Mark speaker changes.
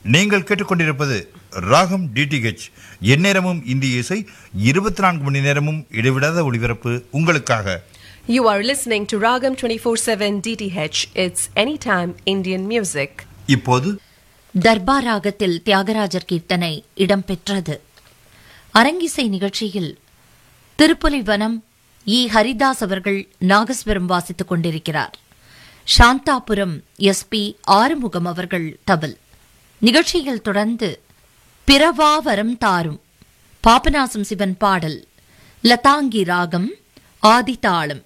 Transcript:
Speaker 1: நீங்கள் கேட்டுக்கொண்டிருப்பது ராகம் டிடிஹெச் எந்நேரமும் இந்திய இசை இருபத்தி நான்கு மணி நேரமும் இடைவிடாத ஒளிபரப்பு உங்களுக்காக
Speaker 2: You are listening to Ragam 24/7 DTH. It's anytime Indian music.
Speaker 1: இப்போது
Speaker 3: தர்பாராகத்தில் தியாகராஜர் கீர்த்தனை இடம்பெற்றது அரங்கிசை நிகழ்ச்சியில் திருப்புலிவனம் இ ஹரிதாஸ் அவர்கள் நாகஸ்வரம் வாசித்துக் கொண்டிருக்கிறார் சாந்தாபுரம் எஸ் பி ஆறுமுகம் அவர்கள் தபல் நிகழ்ச்சியில் தொடர்ந்து பிறவா வரம் தாரும் பாபநாசம் சிவன் பாடல் லதாங்கி ராகம் ஆதிதாளம்